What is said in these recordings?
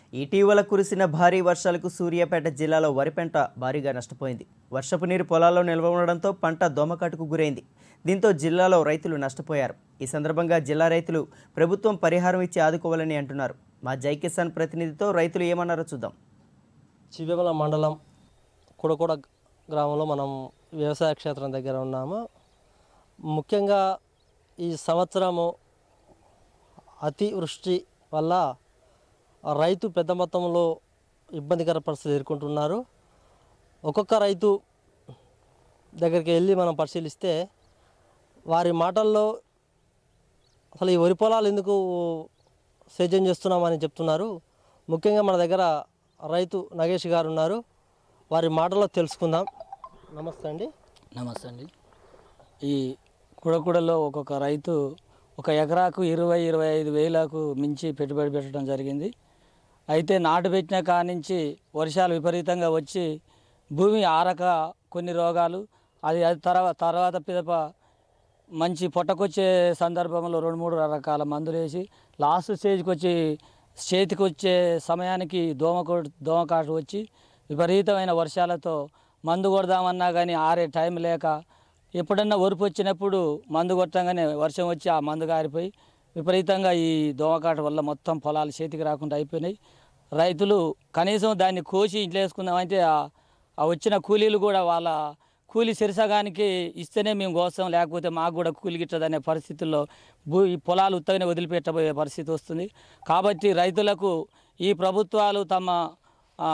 ఇటీవల కురిసిన భారీ వర్షాలకు సూర్యాపేట జిల్లాలో వరి పంట భారీగా నష్టపోయింది వర్షపు నీరు పొలాల్లో నిల్వ ఉండడంతో పంట దోమకాటుకు గురైంది దీంతో జిల్లాలో రైతులు నష్టపోయారు ఈ సందర్భంగా జిల్లా రైతులు ప్రభుత్వం పరిహారం ఇచ్చి ఆదుకోవాలని అంటున్నారు మా జై కిసాన్ ప్రతినిధితో రైతులు ఏమన్నారో చూద్దాం చివ్వేమల మండలం కుడకూడ గ్రామంలో మనం వ్యవసాయ క్షేత్రం దగ్గర ఉన్నాము ముఖ్యంగా ఈ సంవత్సరము అతివృష్టి వల్ల రైతు పెద్ద మొత్తంలో ఇబ్బందికర పరిస్థితులు ఎదుర్కొంటున్నారు ఒక్కొక్క రైతు దగ్గరికి వెళ్ళి మనం పరిశీలిస్తే వారి మాటల్లో అసలు ఈ వరి పొలాలు ఎందుకు సేద్యం చేస్తున్నామని చెప్తున్నారు ముఖ్యంగా మన దగ్గర రైతు నగేష్ గారు ఉన్నారు వారి మాటల్లో తెలుసుకుందాం నమస్తే అండి నమస్తే అండి ఈ కుడకుడలో ఒక్కొక్క రైతు ఒక ఎకరాకు ఇరవై ఇరవై ఐదు వేలకు మించి పెట్టుబడి పెట్టడం జరిగింది అయితే నాటు పెట్టిన కాడ నుంచి వర్షాలు విపరీతంగా వచ్చి భూమి ఆరక కొన్ని రోగాలు అది అది తర్వాత తర్వాత పిదప మంచి పొట్టకొచ్చే సందర్భంలో రెండు మూడు రకాల మందులు వేసి లాస్ట్ స్టేజ్కి వచ్చి చేతికి వచ్చే సమయానికి దోమ కొ- దోమకాటు వచ్చి విపరీతమైన వర్షాలతో మందు కొడదామన్నా కానీ ఆరే టైం లేక ఎప్పుడన్నా ఒరుపు వచ్చినప్పుడు మందు కొట్టంగానే వర్షం వచ్చి ఆ మందు గారిపోయి విపరీతంగా ఈ దోమకాట వల్ల మొత్తం పొలాలు చేతికి రాకుండా అయిపోయినాయి రైతులు కనీసం దాన్ని కోసి ఇంట్లో వేసుకుందామంటే ఆ- ఆ వచ్చిన కూలీలు కూడా వాళ్ళ కూలి సిరసగానికి ఇస్తేనే మేము కోస్తాం లేకపోతే మాకు కూడా కూలి గిట్టదనే పరిస్థితుల్లో భూ ఈ పొలాలు ఉత్తగానే వదిలిపెట్టబోయే పరిస్థితి వస్తుంది కాబట్టి రైతులకు ఈ ప్రభుత్వాలు తమ ఆ,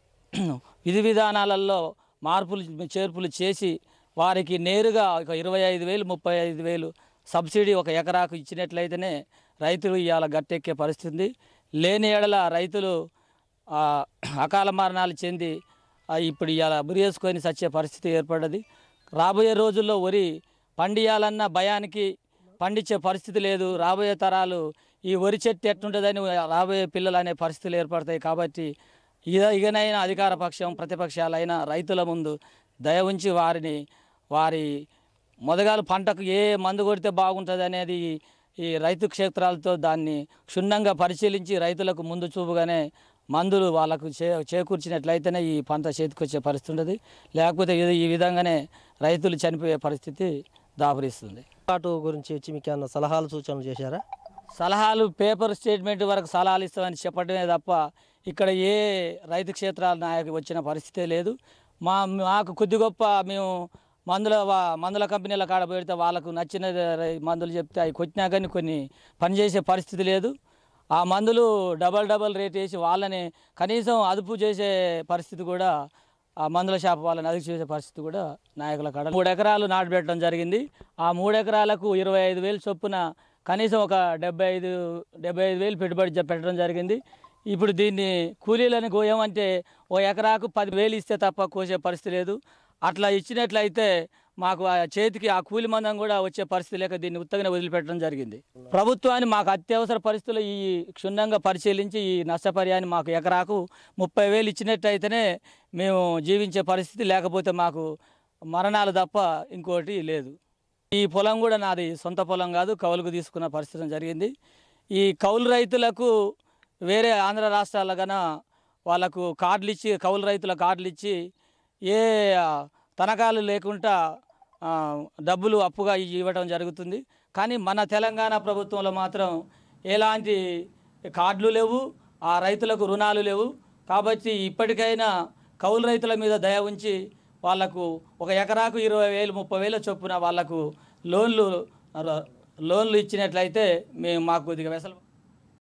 విధి విధానాలలో మార్పులు చేర్పులు చేసి వారికి నేరుగా ఒక ఇరవై ఐదు వేలు ముప్పై ఐదు వేలు సబ్సిడీ ఒక ఎకరాకు ఇచ్చినట్లయితేనే రైతులు ఇవాళ గట్టెక్కే పరిస్థితి ఉంది లేని ఏడల రైతులు ఆ, అకాల మరణాలు చెంది ఆ, ఇప్పుడు ఇవాళ బురియేసుకొని చచ్చే పరిస్థితి ఏర్పడ్డది రాబోయే రోజుల్లో వరి పండియాలన్న భయానికి పండించే పరిస్థితి లేదు రాబోయే తరాలు ఈ వరి చెట్టు ఎట్టుంటుందని రాబోయే పిల్లలు అనే పరిస్థితులు ఏర్పడతాయి కాబట్టి ఇక ఇకనైనా అధికార పక్షం ప్రతిపక్షాలైన రైతుల ముందు దయ ఉంచి వారిని వారి మొదగాలు పంటకు ఏ మందు కొడితే బాగుంటుంది అనేది ఈ రైతు క్షేత్రాలతో దాన్ని క్షుణ్ణంగా పరిశీలించి రైతులకు ముందు చూపుగానే మందులు వాళ్ళకు చే చేకూర్చినట్లయితేనే ఈ పంట చేతికొచ్చే పరిస్థితి ఉంటుంది లేకపోతే ఇది ఈ విధంగానే రైతులు చనిపోయే పరిస్థితి దాపురిస్తుంది కాటు గురించి వచ్చి మీకు ఏమన్నా సలహాలు సూచనలు చేశారా సలహాలు పేపర్ స్టేట్మెంట్ వరకు సలహాలు ఇస్తామని చెప్పడమే తప్ప ఇక్కడ ఏ రైతు క్షేత్రాల నాయకు వచ్చిన పరిస్థితే లేదు మా మాకు కొద్ది గొప్ప మేము మందుల వా- మందుల కంపెనీల కాడ పెడితే వాళ్ళకు నచ్చిన రై- మందులు చెప్తే అవి కొట్టినా కానీ కొన్ని పనిచేసే పరిస్థితి లేదు ఆ మందులు డబల్ డబల్ రేట్ వేసి వాళ్ళని కనీసం అదుపు చేసే పరిస్థితి కూడా ఆ మందుల షాప్ వాళ్ళని అదుపు చేసే పరిస్థితి కూడా నాయకుల కాడ మూడు ఎకరాలు నాటు పెట్టడం జరిగింది ఆ మూడు ఎకరాలకు ఇరవై ఐదు వేలు చొప్పున కనీసం ఒక డెబ్బై ఐదు డెబ్బై ఐదు వేలు పెట్టుబడి జ- పెట్టడం జరిగింది ఇప్పుడు దీన్ని కూలీలను కోయమంటే ఓ ఎకరాకు పది వేలు ఇస్తే తప్ప కోసే పరిస్థితి లేదు అట్లా ఇచ్చినట్లయితే మాకు ఆ చేతికి ఆ కూలి మందం కూడా వచ్చే పరిస్థితి లేక దీన్ని ఉత్తగానే వదిలిపెట్టడం జరిగింది ప్రభుత్వాన్ని మాకు అత్యవసర పరిస్థితుల్లో ఈ క్షుణ్ణంగా పరిశీలించి ఈ నష్టపరిహాన్ని మాకు ఎకరాకు ముప్పై వేలు ఇచ్చినట్టయితేనే మేము జీవించే పరిస్థితి లేకపోతే మాకు మరణాలు తప్ప ఇంకోటి లేదు ఈ పొలం కూడా నాది సొంత పొలం కాదు కౌలుకు తీసుకున్న పరిస్థితి జరిగింది ఈ కౌలు రైతులకు వేరే ఆంధ్ర రాష్ట్రాల గన వాళ్ళకు కార్డులు ఇచ్చి కౌలు రైతుల కార్డులు ఇచ్చి ఏ ఆ, తనఖాలు లేకుండా ఆ, డబ్బులు అప్పుగా ఇవ్వడం జరుగుతుంది కానీ మన తెలంగాణ ప్రభుత్వంలో మాత్రం ఎలాంటి కార్డులు లేవు ఆ రైతులకు రుణాలు లేవు కాబట్టి ఇప్పటికైనా కౌలు రైతుల మీద దయ ఉంచి వాళ్లకు ఒక ఎకరాకు ఇరవై వేలు ముప్పై వేల చొప్పున వాళ్లకు లోన్లు లోన్లు ఇచ్చినట్లయితే మేము మాకు కొద్దిగా వెసలు